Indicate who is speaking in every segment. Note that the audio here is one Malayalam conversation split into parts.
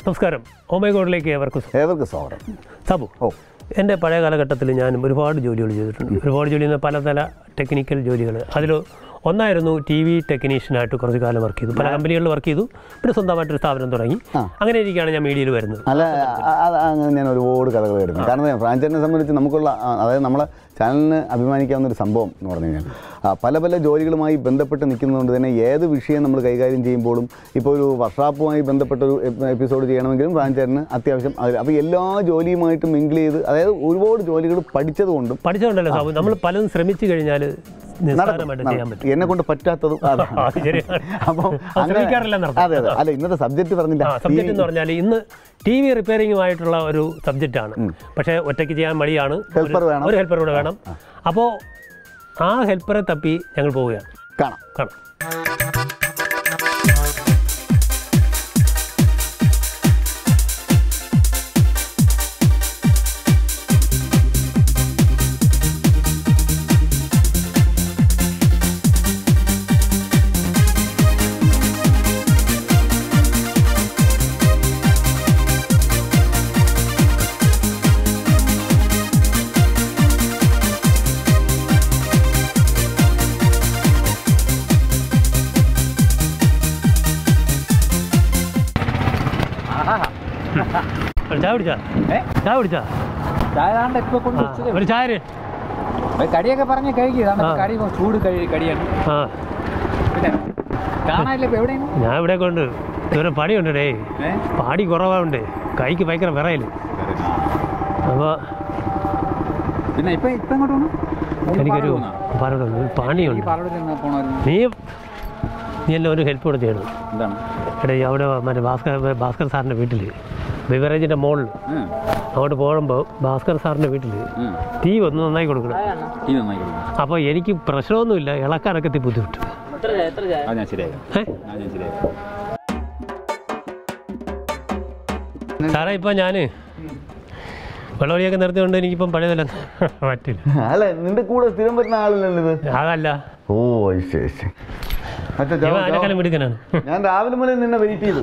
Speaker 1: നമസ്കാരം ഓമേഗോഡിലേക്ക് ഏവർക്കും സ്വാഗതം.
Speaker 2: ഏവർക്ക് സ്വാഗതം
Speaker 1: സാബു
Speaker 2: ഓ
Speaker 1: എൻ്റെ പഴയ കാലഘട്ടത്തിൽ ഞാൻ ഒരുപാട് ജോലികൾ ചെയ്തിട്ടുണ്ട് ഒരുപാട് ജോലി എന്ന് പല പല ടെക്നിക്കൽ ജോലികൾ അതിൽ ഒന്നായിരുന്നു ടി വി ടെക്നീഷ്യനായിട്ട് കുറച്ച് കാലം വർക്ക് ചെയ്തു പല കമ്പനികളിൽ വർക്ക് ചെയ്തു പിന്നെ സ്വന്തമായിട്ടൊരു സ്ഥാപനം തുടങ്ങി അങ്ങനെ ഇരിക്കുകയാണ് ഞാൻ മീഡിയയിൽ വരുന്നത്
Speaker 2: അല്ല അ- അത് അങ്ങനെ ഞാൻ ഒരുപാട് കഥകൾ കേട്ടിട്ടുണ്ട് കാരണം ഫ്രാഞ്ചൈസിനെ സംബന്ധിച്ച് നമുക്കുള്ള ആ, അതായത് നമ്മളെ ചാനലിന് അഭിമാനിക്കാവുന്ന ഒരു സംഭവം എന്ന് പറഞ്ഞു കഴിഞ്ഞാൽ ആ, പല പല ജോലികളുമായി ബന്ധപ്പെട്ട് നിൽക്കുന്നതുകൊണ്ട് തന്നെ ഏത് വിഷയം നമ്മൾ കൈകാര്യം ചെയ്യുമ്പോഴും ഇപ്പോൾ ഒരു വർക്ക്ഷോപ്പുമായി ബന്ധപ്പെട്ട ഒരു എപ്- എപ്പിസോഡ് ചെയ്യണമെങ്കിലും ഫ്രാഞ്ചൈസിന് അത്യാവശ്യം അതിൽ അപ്പോൾ എല്ലാ ജോലിയുമായിട്ടും മിങ്കിൾ ചെയ്ത് അതായത് ഒരുപാട് ജോലികൾ പഠിച്ചതുകൊണ്ടും
Speaker 1: പഠിച്ചതുകൊണ്ടല്ലോ സാബു നമ്മൾ പലതും ശ്രമിച്ചു കഴിഞ്ഞാൽ നിസ്സാരമായിട്ട് ചെയ്യാൻ
Speaker 2: നടക്കും.
Speaker 1: പറ്റും
Speaker 2: എന്നെ കൊണ്ട് പറ്റാത്തതും അതാണ്.
Speaker 1: അത് ശരിയാണ്.
Speaker 2: അപ്പം
Speaker 1: അത്
Speaker 2: അങ്ങനെ-
Speaker 1: ശ്രമിക്കാറില്ലെന്നർത്ഥം.
Speaker 2: അതെ അതെ അല്ല ഇന്നത്തെ സബ്ജക്റ്റ് പറഞ്ഞില്ല
Speaker 1: ആ സബ്ജക്റ്റ് എന്ന് പറഞ്ഞാൽ ഇന്ന് ടി വി റിപ്പയറിങ്ങുമായിട്ടുള്ള ഒരു സബ്ജക്റ്റാണ് പക്ഷേ ഒറ്റയ്ക്ക് ചെയ്യാൻ മടിയാണ്
Speaker 2: Helper
Speaker 1: ഒരു-
Speaker 2: വേണം.
Speaker 1: ഒരു ഹെൽപ്പർ കൂടെ വേണം അപ്പോൾ ആ ഹെൽപ്പറെ തപ്പി ഞങ്ങൾ പോവുകയാണ്
Speaker 2: കാണാം
Speaker 1: കാണാം ഒരു ചായ കുടിച്ചാ ചായ കുടിച്ചാ
Speaker 3: ചായതാണ്ട് ഇപ്പൊ കൊണ്ട്
Speaker 1: ആ,
Speaker 3: വെച്ചതേ
Speaker 1: ഒരു ചായ തര്.
Speaker 3: ഉള്ളൂ. കടിയൊക്കെ പറഞ്ഞ് കഴിക്കും ഇതാണ്
Speaker 1: ആ.
Speaker 3: കടി ഇപ്പൊ ചൂട് കഴി കടിയാണ്
Speaker 1: ആ
Speaker 3: പിന്നെ കാണാനില്ല ഇപ്പൊ എവിടെയാണ്
Speaker 1: ഞാൻ ഇവിടെ കൊണ്ട് ഇതുവരെ പണിയുണ്ട് ഡേ
Speaker 3: ഏ?
Speaker 1: പാടി കുറവാണ്ട് കൈക്ക് ഭയങ്കര വിറയൽ അപ്പോൾ
Speaker 3: പിന്നെ ഇപ്പൊ ഇപ്പൊ എങ്ങോട്ട് പോകണം
Speaker 1: എനിക്കൊരു പാലോട് പണിയുണ്ട്
Speaker 3: പാലോട് പോണായിരുന്നു
Speaker 1: നീ നീ എല്ലാം ഒരു ഹെൽപ്പ് കൂടെ ചെയ്യണം
Speaker 3: എന്താണ്
Speaker 1: എടേ അവിടെ മറ്റേ ഭാസ്കർ ഭാസ്കർ സാറിൻ്റെ വീട്ടിൽ ബിവറേജിൻ്റെ മുകളിൽ
Speaker 3: ഉം,
Speaker 1: അങ്ങോട്ട് പോകുമ്പോൾ ഭാസ്കർ സാറിൻ്റെ വീട്ടിൽ
Speaker 3: ഉം.
Speaker 1: ടീ ഒന്ന് നന്നായി കൊടുക്കണം
Speaker 3: ഈ നന്നായി കൊടുക്കണം
Speaker 1: അപ്പോൾ എനിക്ക് പ്രശ്നമൊന്നുമില്ല ഇളക്കാനൊക്കെ എത്തി ബുദ്ധിമുട്ട്
Speaker 3: അത് ഞാൻ ശരിയാക്കാം
Speaker 1: ഏ?
Speaker 3: അത് ഞാൻ ശരിയാക്കാം
Speaker 1: സാറേ ഇപ്പോൾ ഞാൻ വെള്ളമടിയൊക്കെ നിർത്തിക്കൊണ്ട് എനിക്കിപ്പം പഴയതല്ല പറ്റില്ല
Speaker 2: അല്ല നിന്റെ കൂടെ സ്ഥിരം വരുന്ന ആളല്ലല്ലോ ഇത്
Speaker 1: അതല്ല
Speaker 2: ഓ ശരി ശരി അച്ഛാ
Speaker 1: ഇവൻ
Speaker 2: ചാവ്,
Speaker 1: അതിനെക്കാളും
Speaker 2: ചാവ്.
Speaker 1: മിടുക്കനാണ്
Speaker 2: ഞാൻ രാവിലെ മുതൽ നിന്നെ വെയിറ്റ് ചെയ്തു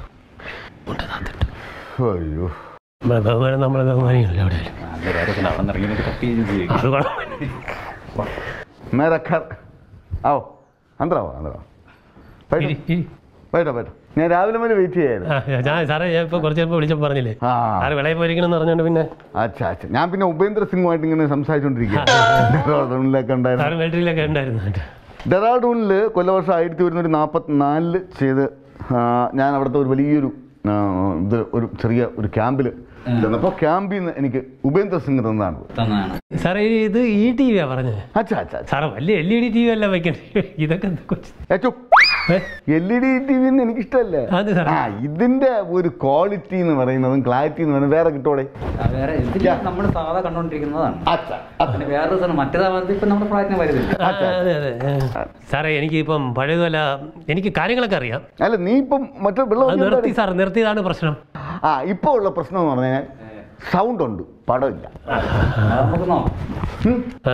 Speaker 2: അയ്യോ
Speaker 1: നമ്മളെ ബഹുമാനം നമ്മളെ ബഹുമാനിയല്ലോ അവിടെ
Speaker 3: നല്ല കാര്യത്തിൽ അവിടെ നിന്ന് ഇറങ്ങി കത്തി ചെയ്യും
Speaker 1: അത് കുഴപ്പമില്ല
Speaker 2: മേരാ ഘർ ആവോ അന്തരാവോ അന്തരാവോ
Speaker 1: ഇരി, ഇരി.
Speaker 2: പോയിട്ടോ പോയിട്ടോ ഞാൻ രാവിലെ മുതൽ വെയിറ്റ് ചെയ്യായിരുന്നു
Speaker 1: ആ, ഞാൻ സാറേ ഞാൻ ഇപ്പോൾ കുറച്ച് നേരം വിളിച്ചപ്പോൾ പറഞ്ഞില്ലേ
Speaker 2: ആ
Speaker 1: സാറ് വിളയിൽ പോയിരിക്കണം എന്ന് പറഞ്ഞുകൊണ്ട് പിന്നെ
Speaker 2: അച്ഛാ അച്ഛാ ഞാൻ പിന്നെ ഉപേന്ദ്ര സിംഗുമായിട്ട് ഇങ്ങനെ സംസാരിച്ചുകൊണ്ടിരിക്കുകയാണൊക്കെ ഉണ്ടായിരുന്നു
Speaker 1: സാറ് മിലിറ്ററിയിലൊക്കെ ഉണ്ടായിരുന്നു
Speaker 2: ഡെറാഡൂണിൽ കൊല്ലവർഷം ആയിരത്തി ഒരുന്നൂറ്റി നാൽപ്പത്തിനാലില് ചെയ്ത് ആ, ഞാൻ അവിടുത്തെ ഒരു വലിയൊരു ആ, ഇത് ഒരു ചെറിയ ഒരു ക്യാമ്പിൽ ചെന്നപ്പോൾ ക്യാമ്പിൽ നിന്ന് എനിക്ക് ഉപേന്ദ്ര സിംഗ് തന്നതാണ്
Speaker 3: തന്നാണ്
Speaker 1: സാറേ ഈ ഇത് ഈ ടി വിയാ പറഞ്ഞത്
Speaker 2: അച്ഛാ അച്ഛാ അച്ഛാ
Speaker 1: സാറേ വലിയ L E D T V അല്ല വെക്കണ്ടേ ഇതൊക്കെ എന്ത് കൊച്ചു
Speaker 2: ഏച്ചോ
Speaker 1: ഏ?
Speaker 2: L E D T V എന്ന് എനിക്കിഷ്ടമല്ലേ
Speaker 1: അത് സാറേ
Speaker 2: ആ ഇതിന്റെ ഒരു ക്വാളിറ്റി എന്ന് പറയുന്നതും ക്ലാരിറ്റി എന്ന് പറയുന്നത് വേറെ കിട്ടോടെ
Speaker 3: വേറെ ഇതിൽ നമ്മൾ സാധാ കണ്ടോണ്ടിരിക്കുന്നതാണ്
Speaker 2: അച്ഛാ
Speaker 3: പിന്നെ വേറൊരു സാധനം മറ്റേതാകുന്നത് ഇപ്പൊ നമ്മുടെ പ്രായത്തിന് വരുന്നില്ല
Speaker 1: ആ, അതെ അതെ ഏ. സാറേ എനിക്ക് ഇപ്പം പഴയതുമല്ല എനിക്ക് കാര്യങ്ങളൊക്കെ അറിയാം
Speaker 2: അല്ല നീ ഇപ്പം മറ്റേ വെള്ളം
Speaker 1: അത്
Speaker 2: ഒഴിക്കാൻ
Speaker 1: നിർത്തി സാർ നിർത്തിയതാണ് പ്രശ്നം
Speaker 2: ആ ഇപ്പോൾ ഉള്ള പ്രശ്നം എന്ന് പറഞ്ഞാൽ സൗണ്ട് ഉണ്ട് പടമില്ല
Speaker 3: നമുക്ക് നോക്കാം
Speaker 2: ഉം.
Speaker 1: ആ.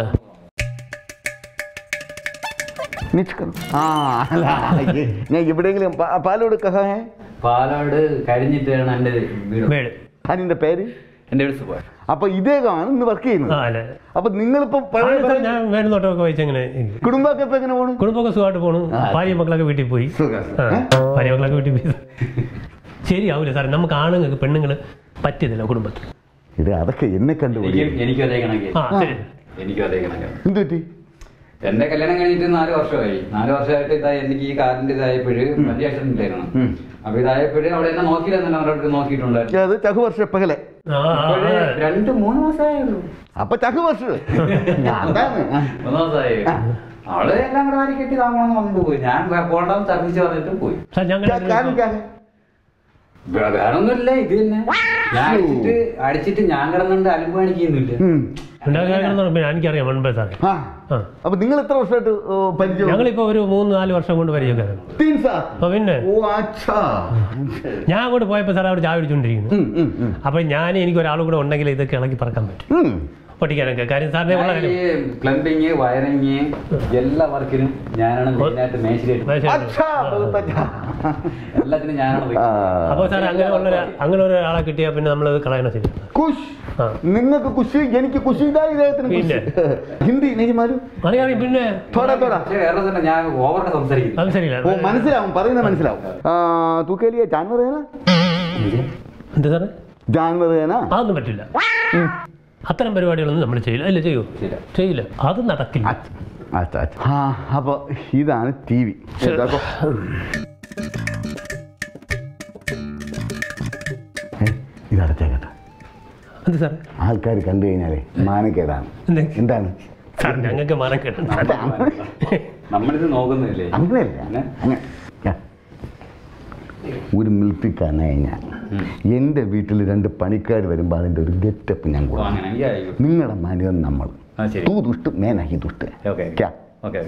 Speaker 2: നിച്ച് ആ അല്ല ये- ഞാൻ എവിടെയെങ്കിലും പാ- പാലോട് കഹാ ഹേ
Speaker 3: പാലോട് കഴിഞ്ഞിട്ടാണ് എൻ്റെ വീട്
Speaker 1: മേട്
Speaker 2: അതിന്റെ പേര്
Speaker 3: എൻ്റെ വീട് സുഖം
Speaker 2: അപ്പൊ ഇദ്ദേഹമാണ് ഇന്ന് വർക്ക്
Speaker 1: ആ
Speaker 2: ചെയ്യുന്നത്
Speaker 1: അല്ലേ
Speaker 2: അപ്പൊ നിങ്ങളിപ്പോ പഴയ
Speaker 1: ആണ് സാർ ഞാൻ മേടുന്നോട്ടമൊക്കെ വായിച്ചെങ്ങനെ
Speaker 2: കുടുംബമൊക്കെ ഇപ്പൊ എങ്ങനെ പോണു
Speaker 1: കുടുംബമൊക്കെ സുഖമായിട്ട് പോണു ഭാര്യ മക്കളൊക്കെ വീട്ടിൽ പോയി
Speaker 2: സുഖം.
Speaker 1: ആ, ഭാര്യ മക്കളൊക്കെ വീട്ടിൽ പോയി ശരിയാവൂല സാറേ നമുക്ക് ആണുങ്ങൾക്ക് പെണ്ണുങ്ങൾ പറ്റിയതില്ല കുടുംബത്തിൽ
Speaker 2: ഇത് അതൊക്കെ എന്നെ കണ്ടുപിടി
Speaker 3: എനിക്ക് എനിക്കും അതേ കണക്ക്
Speaker 1: ആ ശരി
Speaker 3: എനിക്കും അതേ കണക്കാണ്
Speaker 2: എന്ത് പറ്റി
Speaker 3: എന്റെ കല്യാണം കഴിഞ്ഞിട്ട് നാല് വർഷമായി നാല് വർഷമായിട്ട് ഇതാ എനിക്ക് ഈ കാറിന്റെ ഇതായപ്പോഴ് വലിയ ആക്സിഡന്റ് ഇല്ലായിരുന്നു
Speaker 2: ഉം.
Speaker 3: അപ്പൊ ഇതായപ്പോഴ് അവിടെ എന്നെ നോക്കിയില്ലെന്നല്ല അവരുടെ നോക്കിയിട്ടുണ്ടായിരുന്നു
Speaker 2: അത് ചഹുവർഷ പകലെ
Speaker 1: ആ, ആ,
Speaker 3: ഇപ്പോഴ്
Speaker 1: ആ.
Speaker 3: രണ്ട് മൂന്ന് മാസമായുള്ളൂ
Speaker 2: അപ്പൊ ചഹുവർഷ അതാണ് ആ.
Speaker 3: മൂന്ന് മാസമായി അവള് എല്ലാം കൂടെ വാരി കെട്ടി താങ്ങണമെന്ന് വന്നിട്ട് പോയി ഞാൻ പോകണ്ടെന്ന് ഛർദ്ദിച്ച് പറഞ്ഞിട്ട് പോയി
Speaker 1: സാർ ഞങ്ങൾ
Speaker 2: ക്യാ- കാര്യം ക്യാ ഹേ?
Speaker 3: വേ- വേറൊന്നുമില്ല ഇത് തന്നെ ഞാൻ അടിച്ചിട്ട് അടിച്ചിട്ട് ഞാൻ കിടന്നുണ്ട് അലുമ്പ് കാണിക്കുന്നില്ല
Speaker 2: ഉം.
Speaker 1: ഉണ്ടാകാൻ പിന്നെ എനിക്കറിയാം മുൻപേ സാറേ
Speaker 2: ആ
Speaker 1: ആ
Speaker 2: അപ്പൊ നിങ്ങൾ എത്ര വർഷമായിട്ട് ഓ, പരിചയം
Speaker 1: ഞങ്ങളിപ്പോ ഒരു മൂന്ന് നാല് വർഷം കൊണ്ട് പരിചയക്കാരൻ
Speaker 2: തീൻ സാർ
Speaker 1: അപ്പൊ പിന്നെ
Speaker 2: ഓ അച്ഛാ
Speaker 1: ഞാൻ അങ്ങോട്ട് പോയപ്പോൾ സാർ അവിടെ ചായ പിടിച്ചോണ്ടിരിക്കുന്നു
Speaker 2: ഉം, ഉം, ഉം.
Speaker 1: അപ്പൊ ഞാൻ എനിക്ക് ഒരാൾ കൂടെ ഉണ്ടെങ്കിൽ ഇതൊക്കെ ഇളക്കി പറക്കാൻ പറ്റും
Speaker 2: ഉം.
Speaker 1: പഠിക്കാനൊക്കെ കാര്യം സാറിനെ ഉള്ള കാര്യം
Speaker 3: പ്ലംബിങ് വയറിങ് എല്ലാ വർക്കിനും ഞാനാണ് മെയിനായിട്ട് മേശരിയായിട്ട്
Speaker 1: മനസ്സിലായോ?
Speaker 2: അച്ഛാ, ബഹുത്ത് അച്ഛാ.
Speaker 3: എല്ലാത്തിനും ഞാനാണ്
Speaker 2: ആ.
Speaker 1: അപ്പോൾ സാർ അങ്ങനെ ഉള്ള ഒരു- അങ്ങനെ ഒരാളെ കിട്ടിയാൽ പിന്നെ നമ്മളത് കളയണം ശരി
Speaker 2: കുഷ്
Speaker 1: ആ.
Speaker 2: നിങ്ങൾക്ക് കുഷി എനിക്ക് കുഷി ഇതാ ഇദ്ദേഹത്തിന് കുഷി.
Speaker 1: പിന്നെ?
Speaker 2: ഹിന്ദി നെയ് മാലു
Speaker 1: അറിയാം പിന്നെ
Speaker 2: തോടാ തോടാ
Speaker 3: പക്ഷേ വേറെ തന്നെ ഞാൻ ഓവറായിട്ട് സംസാരിക്കുന്നു
Speaker 1: അത് ശരിയില്ല
Speaker 2: ഓ മനസ്സിലാവും പറയുന്നത് മനസ്സിലാവും ആ, तू के लिए जानवर है ना
Speaker 1: എന്ത് സാറേ
Speaker 2: जानवर है ना
Speaker 1: അതൊന്നും പറ്റില്ല അത്തരം പരിപാടികളൊന്നും നമ്മൾ ചെയ്യില്ല അല്ല ചെയ്യൂ
Speaker 3: ശരി.
Speaker 1: ചെയ്യില്ല അത് നടക്കില്ല
Speaker 2: അച്ഛ അച്ഛ അച്ഛ ആ അപ്പോൾ ഇതാണ് ടി വി ഇത് അടച്ചേക്കട്ടെ
Speaker 1: എന്ത് സാറേ
Speaker 2: ആൾക്കാർ കണ്ടു കഴിഞ്ഞാലേ മാനക്കേടാണ്
Speaker 1: എന്ത്?
Speaker 2: എന്താണ്
Speaker 1: സാർ ഞങ്ങൾക്ക് മാറാൻ കേട്ടു
Speaker 3: നമ്മളിത് നോക്കുന്നില്ലേ
Speaker 2: അങ്ങനെയല്ല
Speaker 3: പിന്നെ?
Speaker 2: അങ്ങനെ ഞാൻ ഒരു മിലിറ്ററിക്കാരനായി ഞാൻ എൻ്റെ വീട്ടിൽ രണ്ട് പണിക്കാർ വരുമ്പോൾ അതിൻ്റെ ഒരു ഗെറ്റപ്പ് ഞാൻ
Speaker 3: ഓ,
Speaker 2: കൊടുക്കും
Speaker 3: അങ്ങനെ എങ്കിൽ ആയിക്കോ.
Speaker 2: നിങ്ങളുടെ മാന്യത നമ്മൾ
Speaker 3: ആ, ശരി.
Speaker 2: തൂ ദുഷ്ട മേനാഹി ദുഷ്ട
Speaker 3: ഓക്കെ
Speaker 2: ക്യാ
Speaker 3: ഓക്കെ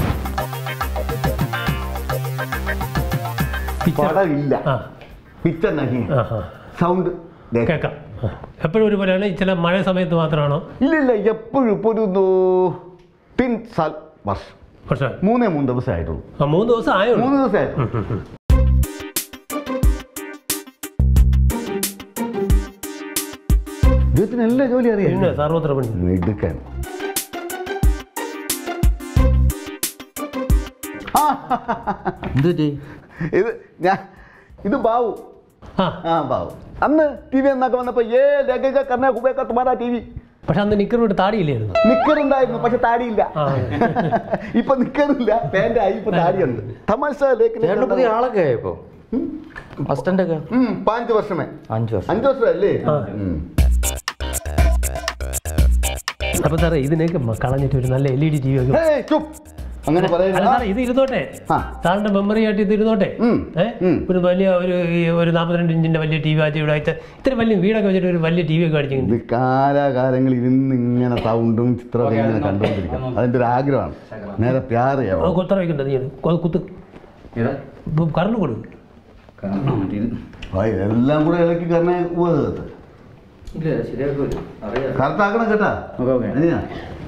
Speaker 2: പടമില്ല
Speaker 1: ആ
Speaker 2: പിക്ചർ നഹി
Speaker 1: ആ ആ
Speaker 2: സൗണ്ട്
Speaker 1: കേൾക്കാം ആ. എപ്പോഴും ഒരുപോലെയാണ് ചില മഴ സമയത്ത് മാത്രമാണോ
Speaker 2: ഇല്ല ഇല്ല എപ്പോഴും ഇപ്പോൾ ഒരു നൂ- തിൻ സാൽ വർഷം
Speaker 1: പക്ഷേ
Speaker 2: മൂന്നേ മൂന്ന് ദിവസമേ ആയിട്ടുള്ളൂ
Speaker 1: ആ മൂന്ന് ദിവസം ആയുള്ളൂ
Speaker 2: മൂന്ന് ദിവസമായിട്ടുള്ളൂ ഇദ്ദേഹത്തിന് എല്ലാ ജോലി
Speaker 1: പിന്നെ
Speaker 2: അറിയാം
Speaker 1: സർവത്ര പണി
Speaker 2: മിടുക്കൻ
Speaker 3: എന്ത്
Speaker 2: ഇത് ഞാൻ ഇത് ബാവു
Speaker 1: ആ
Speaker 2: ആ ബാവു അന്ന് ടി വി എന്നൊക്കെ വന്നപ്പോ ഏ ലഗേജ കർണ കുബേക്ക തുമാരാ ടി വി
Speaker 1: പക്ഷെ അന്ന് നിക്കറോട്ട് താടിയില്ലായിരുന്നു
Speaker 2: നിക്കറുണ്ടായിരുന്നു പക്ഷെ താടിയില്ല
Speaker 1: ആ.
Speaker 2: ഇപ്പൊ നിക്കറില്ല പാന്റ് ആയി ഇപ്പൊ താടിയുണ്ട് തമാശ
Speaker 4: ചേട്ടന് പുതിയ ആളൊക്കെ ആയപ്പോ അസിസ്റ്റന്റ് ഒക്കെ
Speaker 2: പാഞ്ച് വർഷമേ
Speaker 4: അഞ്ചു വർഷം
Speaker 2: അഞ്ചു വർഷമല്ലേ
Speaker 1: ആ.
Speaker 2: ഉം.
Speaker 1: അപ്പൊ സാറേ ഇതിനൊക്കെ മ- കളഞ്ഞിട്ട് ഒരു നല്ല L E D T V ഒക്കെ
Speaker 2: ഹേയ്, ചുപ്പ്. അങ്ങനെ
Speaker 1: അല്ല
Speaker 2: പറയരുത്
Speaker 1: സാറേ ഇത് ഇരുന്നോട്ടെ
Speaker 2: ആ.
Speaker 1: സാറിന്റെ മെമ്മറി ആയിട്ട് ഇത് ഇരുന്നോട്ടെ
Speaker 2: ഉം.
Speaker 1: ഏ?
Speaker 2: ഉം.
Speaker 1: ഒരു വലിയ ഒരു ഈ ഒരു നാൽപ്പത്തിരണ്ട് ഇഞ്ചിന്റെ വലിയ ടി വി ആയിട്ട് ഇവിടെ ആയിട്ട് ഇത്ര വലിയ വീടൊക്കെ വെച്ചിട്ട് ഒരു വലിയ ടി വി ഒക്കെ അടിച്ചു
Speaker 2: ഇത് കാലാകാലങ്ങളിൽ ഇരുന്ന് ഇങ്ങനെ സൗണ്ടും ചിത്രമൊക്കെ ഇങ്ങനെ കണ്ടുകൊണ്ടിരിക്കണം അതിന്റെ ഒരു ആഗ്രഹമാണ് നേരെ പ്യാറിയാവും
Speaker 1: കൊത്തറ വെക്കണ്ടത് നീ അത് കുത്ത്
Speaker 3: ഏതാ
Speaker 1: കറണ്ട് കൊടുക്കും
Speaker 3: കാരണം മറ്റേ ഇത്
Speaker 2: എല്ലാം കൂടെ ഇളക്കി കറണേ
Speaker 3: ഇല്ല ശരിയാക്കി വരും അറിയാം
Speaker 2: കറക്റ്റാക്കണം കേട്ടാ
Speaker 3: ഓക്കെ ഓക്കെ
Speaker 2: അതിനാ?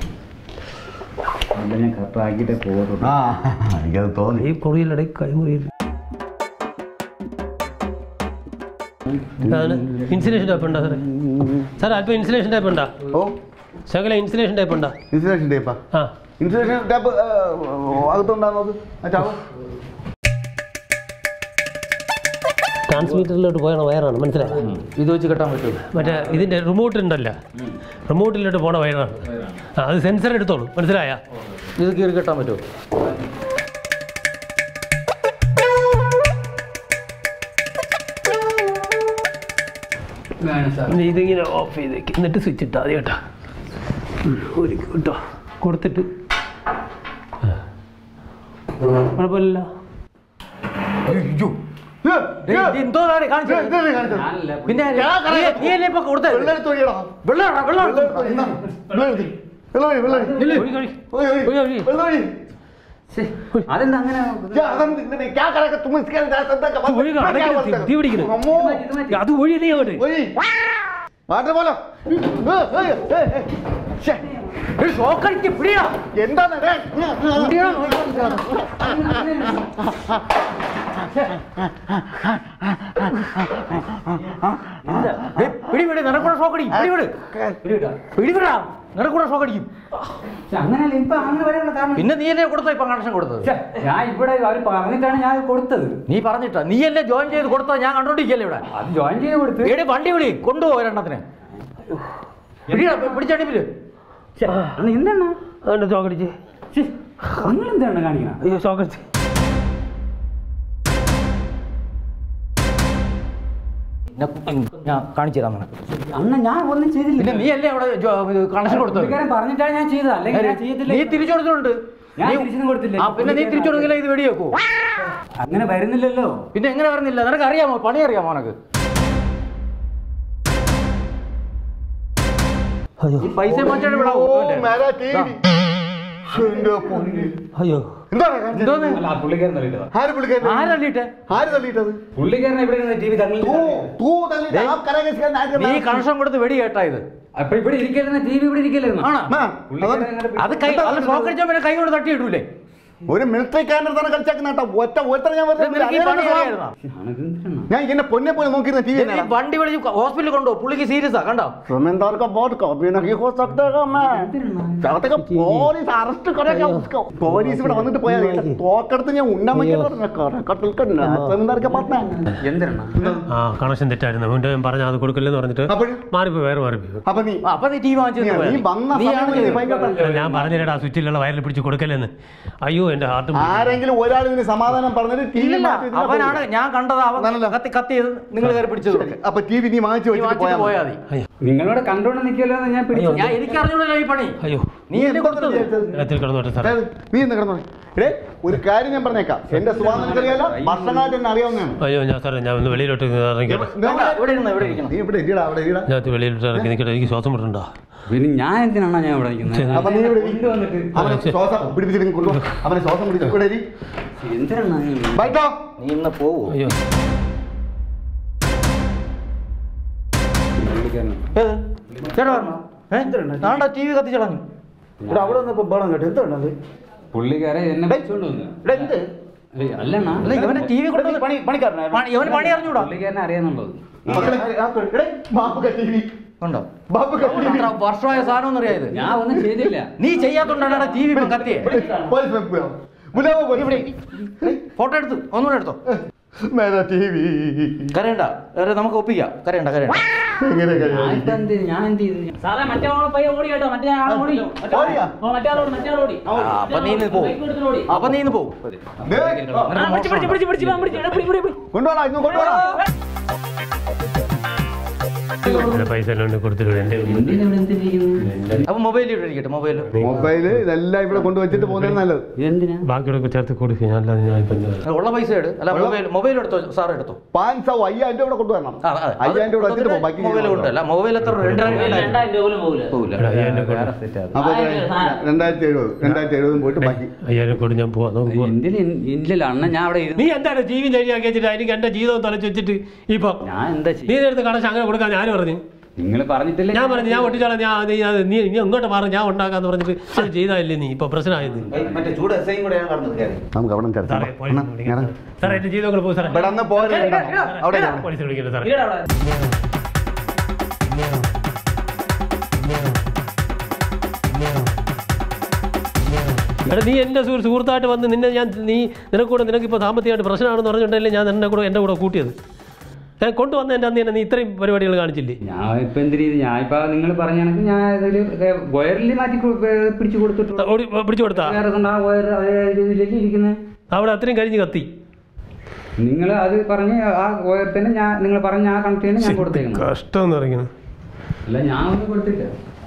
Speaker 3: അല്ല ഞാൻ കറക്റ്റ് ആക്കിയിട്ടേ പോകുള്ളൂ
Speaker 2: ആ എനിക്കത് തോന്നി
Speaker 1: ഈ പൊറിയിലടെ കൈമുറിയിൽ ഇൻസുലേഷൻ ടൈപ്പ് ഉണ്ടോ സാറേ സാർ അല്പം ഇൻസുലേഷൻ ടൈപ്പ് ഉണ്ടോ
Speaker 2: ഓ
Speaker 1: ശകല ഇൻസുലേഷൻ ടൈപ്പ് ഉണ്ടോ
Speaker 2: ഇൻസുലേഷൻ ടേപ്പാ
Speaker 1: ആ
Speaker 2: ഇൻസുലേഷൻ ടാപ്പ് അകത്തുണ്ടാ നോക്ക് ആ ചാവോ
Speaker 1: ട്രാൻസ്മീറ്ററിലോട്ട് പോയണ വയറാണ് മനസ്സിലായോ
Speaker 4: ഇത് വെച്ച് കെട്ടാൻ പറ്റുമോ
Speaker 1: മറ്റേ ഇതിന്റെ റിമോട്ട് ഉണ്ടല്ലോ റിമോട്ടിലോട്ട് പോണ വയറാണ് ആ അത് സെൻസർ എടുത്തോളൂ മനസ്സിലായ
Speaker 4: ഇത് കീറി കെട്ടാൻ പറ്റുമോ
Speaker 3: വേണം സാർ
Speaker 1: ഇതിങ്ങനെ ഓഫ് ചെയ്തേക്ക് എന്നിട്ട് സ്വിച്ച് ഇട്ടാൽ മതി കേട്ടോ ഉം, ഒരു കേട്ടോ കൊടുത്തിട്ട് ആ. കുഴപ്പമില്ലല്ലോ
Speaker 4: എന്തോന്നാണ് കാണിച്ചത്
Speaker 3: ഞാനല്ല
Speaker 4: പിന്നെ നീ- നീ അല്ലേ ഇപ്പൊ കൊടുത്തത് വെള്ളം വെള്ളം
Speaker 1: ഒഴി, ഒഴി. ഒഴി, ഒഴി.
Speaker 3: അതെന്താ അങ്ങനെ
Speaker 1: ഒഴി അടയ്ക്കരുത്, തീ പിടിക്കരുത്. അത് ഒഴിയല്ലേ അങ്ങോട്ട്
Speaker 2: വാട്ടർ പോലോ
Speaker 4: ഷോക്കടിക്ക് പിടിയാ
Speaker 2: എന്താണ്
Speaker 4: പിടിയാ പിടി പിടി നിനക്കൂടെ ഷോക്കടിക്കും പിടി വിട് പിടി വിടാ നിനക്കൂടെ ഷോക്കടിക്കും
Speaker 3: അങ്ങനെയല്ല ഇപ്പൊ അങ്ങനെ വരാനുള്ള കാരണം
Speaker 4: പിന്നെ നീ അല്ലേ കൊടുത്തോ ഇപ്പൊ കണക്ഷൻ കൊടുത്തത്
Speaker 3: ഛെ, ഞാൻ ഇവിടെ അവർ പറഞ്ഞിട്ടാണ് ഞാൻ കൊടുത്തത്
Speaker 4: നീ പറഞ്ഞിട്ടാ നീ അല്ലേ ജോയിൻ ചെയ്ത് കൊടുത്തോ ഞാൻ കണ്ടോണ്ടിരിക്കല്ലേ ഇവിടെ
Speaker 3: അത് ജോയിൻ ചെയ്ത് കൊടുത്ത്
Speaker 4: എടി വണ്ടി വിളി കൊണ്ടുപോ ഒരെണ്ണത്തിന് പിടിയാ പിടിച്ചടിപ്പില്
Speaker 3: ഛെ, അണ്ണാ എന്താണ്
Speaker 1: അതുകൊണ്ട് ചോക്കടിച്ച്
Speaker 3: നിങ്ങൾ എന്താണ് കാണിക്കണം
Speaker 1: അയ്യോ ചോക്കടിച്ച്
Speaker 4: ഞാൻ കാണിച്ചു തരാം നിനക്ക്
Speaker 3: അണ്ണ ഞാൻ ഒന്നും ചെയ്തില്ല
Speaker 4: പിന്നെ നീ അല്ലേ അവിടെ കണക്ഷൻ കൊടുത്തത്
Speaker 3: പുള്ളിക്കാരൻ പറഞ്ഞിട്ടാണ് ഞാൻ ചെയ്തത് അല്ലെങ്കിൽ ഞാൻ ചെയ്തില്ല
Speaker 4: നീ തിരിച്ചു കൊടുത്തിട്ടുണ്ട്
Speaker 3: ഞാൻ
Speaker 4: നീ-
Speaker 3: തിരിച്ചൊന്നും കൊടുത്തില്ല.
Speaker 4: ആ പിന്നെ നീ തിരിച്ചു കൊടുക്കില്ല ഇത് വെടിവെക്കൂ
Speaker 3: അങ്ങനെ വരുന്നില്ലല്ലോ
Speaker 4: പിന്നെ എങ്ങനെ പറഞ്ഞില്ല നിനക്ക് അറിയാമോ പണി അറിയാമോ നിനക്ക് ഈ പൈസ മാറ്റാണ് വിടാവൂ
Speaker 2: ഓ, മേരാ ടി വി. എന്റെ പൊന്നേ.
Speaker 1: അയ്യോ
Speaker 2: എന്താണ് കാണിച്ചത്?
Speaker 4: എന്തോന്ന്
Speaker 3: അല്ല ആ പുള്ളിക്കാരൻ തള്ളിട്ടതാ
Speaker 2: ആര് പുള്ളിക്കാരൻ?
Speaker 4: ആരല്ലിട്ടെ
Speaker 2: ആര് തള്ളിയിട്ടത്
Speaker 3: പുള്ളിക്കാരൻ ഇവിടെ ഇരുന്ന് ടി വി തള്ളി
Speaker 2: തൂ, തൂ തള്ളിയിട്ട് ആ കരകസിക്കാൻ ആര്
Speaker 4: നീ
Speaker 2: തള്ളി?
Speaker 4: കണക്ഷൻ കൊടുത്ത് വെടി കേട്ടാ ഇത്
Speaker 3: അപ്പൊ ഇവിടെ ഇരിക്കലായിരുന്നു ടി വി ഇവിടെ ഇരിക്കലായിരുന്നു
Speaker 4: ആണോ
Speaker 2: ആ,
Speaker 3: പുള്ളിക്കാരൻ
Speaker 2: അത്
Speaker 3: അങ്ങോട്ട്
Speaker 4: അത് കൈ അല്ല ഷോക്ക് അടിച്ചാൽ പിന്നെ കൈ കൊണ്ട് തട്ടിയിടൂലേ
Speaker 2: ഒരു മിലിറ്ററിക്കാരൻ്റെ തന്നെ കളിച്ചാക്കുന്ന കേട്ടോ ഒറ്റ ഒരുത്തനെ ഞാൻ വെറുതെ
Speaker 4: നിനക്ക് ഈ പണി
Speaker 2: അറിയാതെ
Speaker 4: അറിയായിരുന്നോ?
Speaker 3: ആണിതെന്തിനാ?
Speaker 2: ഞാൻ ഇങ്ങനെ പൊന്നെ പോലെ നോക്കിയിരുന്ന ടി വി
Speaker 4: നീ വണ്ടി വിളിച്ച് ഹോസ്പിറ്റലിൽ കൊണ്ടുപോ പുള്ളിക്ക് സീരിയസാ കണ്ടോ
Speaker 2: जमींदार का बहुत कभी नहीं हो सकता है मैं चाहते का പോലീസ് അറസ്റ്റ് കറേगा उसको പോലീസ് ഇവിടെ വന്നിട്ട് പോയാൽ തോക്കെടുത്ത് ഞാൻ ഉണ്ണാമയ്ക്ക് കട്ടിൽ ജമീന്ദാർക്ക് പത്താ
Speaker 3: എന്തിനാ
Speaker 1: ആ കണക്ഷൻ തെറ്റായിരുന്നു വീണ്ടും ഞാൻ പറഞ്ഞ അത് കൊടുക്കില്ലെന്ന് പറഞ്ഞിട്ട്
Speaker 2: അപ്പോഴും
Speaker 1: മാറിപ്പോയി വേറെ മാറിപ്പോയി
Speaker 2: അപ്പൊ നീ
Speaker 4: അപ്പൊ നീ ടി വി വാങ്ങിച്ചു
Speaker 2: നീ- നീ വന്ന സമയത്ത് നീ ഭയങ്കര
Speaker 1: അല്ല, ഞാൻ പറഞ്ഞില്ലടാ ആ സ്വിച്ചിലുള്ള വയറിൽ പിടിച്ച് കൊടുക്കല്ലെന്ന് അയ്യോ എൻ്റെ ഹാർട്ട്
Speaker 2: ആരെങ്കിലും ഒരാൾ ഇതിന് സമാധാനം പറഞ്ഞിട്ട് ടി വി
Speaker 4: ഇല്ലില്ല അവനാണ് ഞാൻ കണ്ടത് അവൻ
Speaker 2: ആണല്ലോ.
Speaker 4: കത്തി കത്തി നിങ്ങൾ കയറി പിടിച്ചത്
Speaker 2: അപ്പൊ ടി വി നീ വാങ്ങിച്ചു
Speaker 4: നീ
Speaker 2: വെച്ചിട്ട്
Speaker 4: വാങ്ങിച്ചിട്ട്
Speaker 2: പോയാൽ
Speaker 4: പോയാ
Speaker 2: മതി.
Speaker 4: മതി
Speaker 3: നിങ്ങളോട് കണ്ടോണ്ട് നിൽക്കല്ലോ എന്ന് ഞാൻ പിടിച്ചു
Speaker 4: ഞാൻ എനിക്ക് അറിഞ്ഞൂടല്ലോ ഈ പണി
Speaker 1: അയ്യോ
Speaker 4: നീ എന്നെ കൊടുത്തത്
Speaker 1: എത്തിൽ കിടന്നോട്ടെ സാർ
Speaker 2: അതായത് നീ എന്ന് കിടന്നോ എടേ ഒരു കാര്യം ഞാൻ പറഞ്ഞേക്കാം എന്റെ സ്വാതന്ത്ര്യം അറിയാലോ വർഷങ്ങളായിട്ട് എന്നെ അറിയാവുന്നതാണ്
Speaker 1: അയ്യോ ഞാൻ സാറേ ഞാൻ ഒന്ന് വെളിയിലോട്ട് ഇറങ്ങിക്കട്ടെ
Speaker 4: വേണ്ട, ഇവിടെ ഇരുന്ന് ഇവിടെ ഇരിക്കണം
Speaker 2: നീ ഇവിടെ ഇരിടാ അവിടെ ഇരിടാ
Speaker 1: ഞാൻ വെളിയിലോട്ട് ഇറങ്ങി നിൽക്കട്ടെ എനിക്ക് ശ്വാസം വിടണ്ട
Speaker 3: പിന്നെ ഞാൻ എന്തിനാണ് ഞാൻ ഇവിടെ നിൽക്കുന്നത്
Speaker 2: അപ്പൊ നീ ഇവിടെ ഇരി.
Speaker 3: കൊണ്ട് വന്നിട്ട്
Speaker 2: അവനെ ശ്വാസം പിടിപ്പിച്ചിട്ട് കൊണ്ടുപോ അവനെ ശ്വാസം പിടിച്ച് ഇവിടെ ഇരി.
Speaker 3: എന്തിനാണ് ഞാൻ-
Speaker 2: ബൈട്ടോ
Speaker 4: നീ ഇന്ന് പോവോ
Speaker 1: അയ്യോ
Speaker 3: പുള്ളിക്കാരൻ
Speaker 4: ഏത് ചേട്ടാ പറഞ്ഞോ ഏഹ് താണ്ട ടി വി കത്തിച്ചളഞ്ഞു ഇവിടെ അവിടെ വന്നപ്പോ ബഹളം കേട്ടോ എന്താണ്
Speaker 3: പുള്ളിക്കാരെ എന്നെ വിളിച്ചോണ്ട് വന്നു
Speaker 4: ഇവിടെ എന്ത്
Speaker 3: ഏയ്, അല്ലണ്ണാ
Speaker 4: അല്ല ഇവനെ ടി വി കൊണ്ടുവന്ന് പണി പണിക്കാരനാ ഇവന് പണി അറിഞ്ഞൂടാ
Speaker 3: പുള്ളിക്കാരനെ അറിയാന്നുള്ളത്
Speaker 2: മക്കളെ എടേ ബാബു ടി വി
Speaker 4: കണ്ടോ
Speaker 2: ബാബു ടി വി
Speaker 4: എത്ര വർഷമായ സാധനം ഒന്നും അറിയാത്
Speaker 3: ഞാൻ ഒന്നും ചെയ്തില്ല
Speaker 4: നീ ചെയ്യാത്തോണ്ടാണ് ടി വി ഇപ്പം കത്തിയേ
Speaker 2: പോലീസ് में बुलाओ बुलाओ
Speaker 4: ഇവിടെ
Speaker 2: बोलिए
Speaker 4: ഫോട്ടോ എടുത്തു ഒന്നുകൂടെ എടുത്തോ
Speaker 2: मेरा टीवी
Speaker 4: കരയണ്ട വേറെ നമുക്ക് ഒപ്പിക്കാം കരയണ്ട കരയണ്ട
Speaker 2: എങ്ങനെ
Speaker 3: ഞാൻ
Speaker 2: കഴിയും
Speaker 3: ഇപ്പൊ എന്ത് ഞാൻ എന്ത് ചെയ്തു
Speaker 5: സാറേ മറ്റേ ആള് പയ്യെ ഓടി കേട്ടോ മറ്റേ ആൾ ഓടി
Speaker 2: ഓടിയാ?
Speaker 5: ഓ, മറ്റേ ആളോട് മറ്റേ ആൾ ഓടി
Speaker 4: ആ, അപ്പൊ നീ ഇന്ന് പോവും.
Speaker 5: ബൈക്ക് എടുത്തിട്ട് ഓടി
Speaker 4: അപ്പൊ നീ ഇന്ന് പോവും
Speaker 2: ദേ,
Speaker 5: ആ, പിടിച്ച് പിടിച്ച് പിടിച്ച് പിടിച്ച് വാ, പിടിച്ച് എടാ, പിടി, പിടി, പിടി.
Speaker 2: കൊണ്ടുപോടാ ഇന്ന് കൊണ്ടുപോടാ
Speaker 1: എൻ്റെ പൈസ എല്ലാം കൊണ്ട് കൊടുത്തിട്ട് എൻ്റെ
Speaker 3: എന്തിനാ ഇവിടെ എന്തിരിക്കുന്നു
Speaker 4: അപ്പൊ മൊബൈലിൽ ഇവിടെ ഇരിക്കട്ടെ മൊബൈൽ
Speaker 2: മൊബൈല് ഇതെല്ലാം ഇവിടെ കൊണ്ടുവച്ചിട്ട് പോകുന്നത് നല്ലത്
Speaker 3: എന്തിനാ
Speaker 1: ബാക്കിയോടൊക്കെ ചേർത്ത് കൊടുക്കുക ഞാൻ അല്ലാതെ ഞാൻ ഇപ്പം എന്താ
Speaker 4: ഉള്ള പൈസ എടു അല്ല മൊബൈൽ മൊബൈൽ എടുത്തോ സാർ എടുത്തോ
Speaker 2: പാൻ സൗ അയ്യായിരം രൂപ ഇവിടെ കൊണ്ടുവരണം
Speaker 4: ആ, അതെ.
Speaker 2: അയ്യായിരം രൂപ വെച്ചിട്ട് പോകും ബാക്കി
Speaker 4: മൊബൈൽ കൊണ്ടല്ല മൊബൈൽ എത്ര രണ്ടായിരം
Speaker 5: മൊബൈൽ രണ്ടായിരം രൂപ പോലും പോകില്ല
Speaker 4: പോകില്ല
Speaker 1: എടാ, അയ്യായിരം രൂപ
Speaker 3: വേറെ
Speaker 1: കൊടു.
Speaker 3: സെറ്റ്
Speaker 2: അപ്പൊ
Speaker 5: ആയിരം സാധനം.
Speaker 2: രണ്ടായിരത്തി എഴുപത് രണ്ടായിരത്തി എഴുപതും പോയിട്ട് ബാക്കി
Speaker 1: അയ്യായിരം കൂടി ഞാൻ പോവാം നമുക്ക് പോവാം
Speaker 3: എന്തിന് ഇല്ലല്ലോ അണ്ണ ഞാൻ അവിടെ ഇരുന്ന്
Speaker 1: നീ എന്താണ് ജീവി ശരിയാക്കി വെച്ചിട്ട് എനിക്ക് എൻ്റെ ജീവിതം തലച്ച് വെച്ചിട്ട് ഇപ്പം
Speaker 3: ഞാൻ എന്താ
Speaker 1: നീ
Speaker 3: ചെയ്യും
Speaker 1: നേരത്തെ കണക്ഷൻ അങ്ങനെ കൊടുക്കാൻ ഞാൻ പറഞ്ഞു
Speaker 3: നിങ്ങൾ പറഞ്ഞിട്ടില്ല
Speaker 1: ഞാൻ പറഞ്ഞു ഞാൻ ഒട്ടിച്ചാളെ ഞാൻ നീ അത് നീ നീ ഇങ്ങോട്ട് മാറും ഞാൻ ഉണ്ടാക്കാന്ന് പറഞ്ഞിട്ട് അത് ചെയ്താലേ നീ ഇപ്പൊ പ്രശ്നമായത്
Speaker 4: മറ്റേ ചൂട് എസ് ഐയും കൂടെയാണ് കണ്ടത്
Speaker 2: നമുക്ക് അവിടെ ചർച്ച
Speaker 1: സാറേ
Speaker 2: ചെയ്യാം.
Speaker 1: പോലീസിനെ
Speaker 2: എന്നാ,
Speaker 1: വിളിക്കണം.
Speaker 2: ഇറങ്ങ്.
Speaker 1: സാറേ എന്റെ ജീവിതങ്ങൾ പോകും സാറേ
Speaker 2: ഇവിടെ നിന്ന് പോരെ അവിടെ ഇരിക്ക്.
Speaker 1: പോലീസിനെ വിളിക്കട്ടെ സാറേ
Speaker 5: ഇല്ലടാ അവിടെ.
Speaker 1: എടാ നീ എൻ്റെ സുഹൃ സുഹൃത്തായിട്ട് വന്ന് നിന്നെ ഞാൻ നീ നിനക്ക് കൂടെ നിനക്ക് ഇപ്പോൾ സാമ്പത്തികമായിട്ട് പ്രശ്നമാണെന്ന് പറഞ്ഞിട്ടല്ലേ ഞാൻ നിന്നെ കൂടെ എൻ്റെ കൂടെ കൂട്ടിയത് ഞാൻ കൊണ്ടുവന്ന എൻ്റെ അന്ന് തന്നെ നീ ഇത്രയും പരിപാടികൾ കാണിച്ചില്ലേ
Speaker 3: ഞാൻ ഇപ്പൊ എന്ത് രീതി ഞാൻ ഇപ്പൊ നിങ്ങൾ പറഞ്ഞ കണക്ക് ഞാൻ ഇതില് വയറിൽ മാറ്റി കൊ- ഏ, പിടിച്ചു കൊടുത്തിട്ടു
Speaker 1: ഓടി പിടിച്ചു കൊടുത്താ
Speaker 3: വേറെ കൊണ്ട് ആ വയർ അതേ രീതിയിലേക്ക് ഇരിക്കുന്നത്
Speaker 1: അവിടെ അത്രയും കഴിഞ്ഞ് കത്തി
Speaker 3: നിങ്ങൾ അത് പറഞ്ഞ് ആ വയർ തന്നെ ഞാൻ നിങ്ങൾ പറഞ്ഞ ആ കണക്ട് തന്നെ ഞാൻ കൊടുത്തേക്കണം
Speaker 1: കഷ്ടം എന്ന് പറയുന്നത്
Speaker 3: അല്ല ഞാൻ ഒന്നും കൊടുത്തില്ല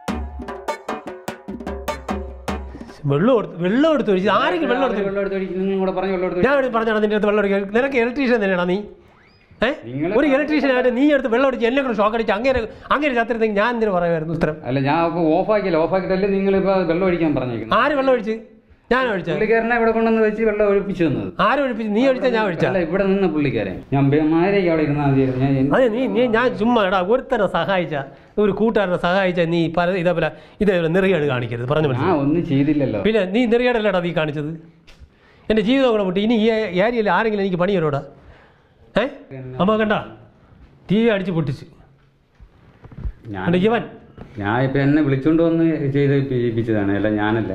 Speaker 1: വെള്ളം എടുത്ത് വെള്ളം എടുത്ത് ഒഴിച്ച് ആരെങ്കിലും വെള്ളം എടുത്ത്
Speaker 3: വെള്ളം എടുത്ത് ഒഴിക്കും നിങ്ങൾ കൂടെ പറഞ്ഞ വെള്ളം എടുത്ത്
Speaker 1: ഞാൻ പറഞ്ഞാണ് നിന്റെ അടുത്ത് വെള്ളം ഒഴിക്കാൻ നിനക്ക് ഇലക്ട്രീഷ്യൻ തന്നെയാണോ നീ ഏ
Speaker 3: നിങ്ങള്
Speaker 1: ഒരു ഇലക്ട്രീഷ്യനായിട്ട് നീ എടുത്ത് വെള്ളം അടിച്ച് എന്നെ കൂടെ ഷോക്ക് അടിച്ച് അങ്ങനെ അങ്ങനെ ചത്തിരുന്നെങ്കിൽ ഞാൻ എന്തിനു പറയുമായിരുന്നു ഉത്തരം
Speaker 3: അല്ല ഞാൻ അപ്പൊ ഓഫ് ആക്കിയില്ല ഓഫ് ആക്കിയിട്ടല്ലേ നിങ്ങൾ ഇപ്പൊ വെള്ളം ഒഴിക്കാൻ പറഞ്ഞേക്കുന്നത്
Speaker 1: ആര് വെള്ളം ഒഴിച്ച് ഞാൻ ഒഴിച്ച
Speaker 3: പുള്ളിക്കാരനെ ഇവിടെ കൊണ്ടുവന്ന് വെച്ച് വെള്ളം ഒഴിപ്പിച്ചു തന്നത്
Speaker 1: ആര് ഒഴിപ്പിച്ച് നീ ഒഴിച്ചാ ഞാൻ ഒഴിച്ച
Speaker 3: അല്ല ഇവിടെ നിന്ന് പുള്ളിക്കാരൻ ഞാൻ മാരേക്ക് അവിടെ ഇരുന്നാൽ മതിയായിരുന്നു ഞാൻ എന്ത്
Speaker 1: അതെ നീ നീ ഞാൻ ചുമ്മാ എടാ ഒരുത്തനെ സഹായിച്ച ഒരു കൂട്ടുകാരനെ സഹായിച്ച നീ പല ഇതേപോലെ ഇതേപോലെ നെറിയാണ് കാണിക്കരുത് പറഞ്ഞു
Speaker 3: ഞാൻ
Speaker 1: മനസ്സിലായി
Speaker 3: ഒന്നും ചെയ്തില്ലല്ലോ
Speaker 1: പിന്നെ നീ നെറിയാടല്ലടാ നീ കാണിച്ചത് എൻ്റെ ജീവിതം കൂടെ വിട്ട് ഇനി ഈ ഏരിയയിൽ ആരെങ്കിലും എനിക്ക് പണി തരോടാ ഏ അമ്മ കണ്ട ടി വി അടിച്ച് പൊട്ടിച്ച്
Speaker 3: ഞാൻ
Speaker 1: കണ്ട ഇവൻ
Speaker 3: ഞാൻ ഇപ്പൊ എന്നെ വിളിച്ചോണ്ട് വന്ന് ചെയ്ത് ചെയ്യിപ്പിച്ചതാണ് അല്ല ഞാനല്ല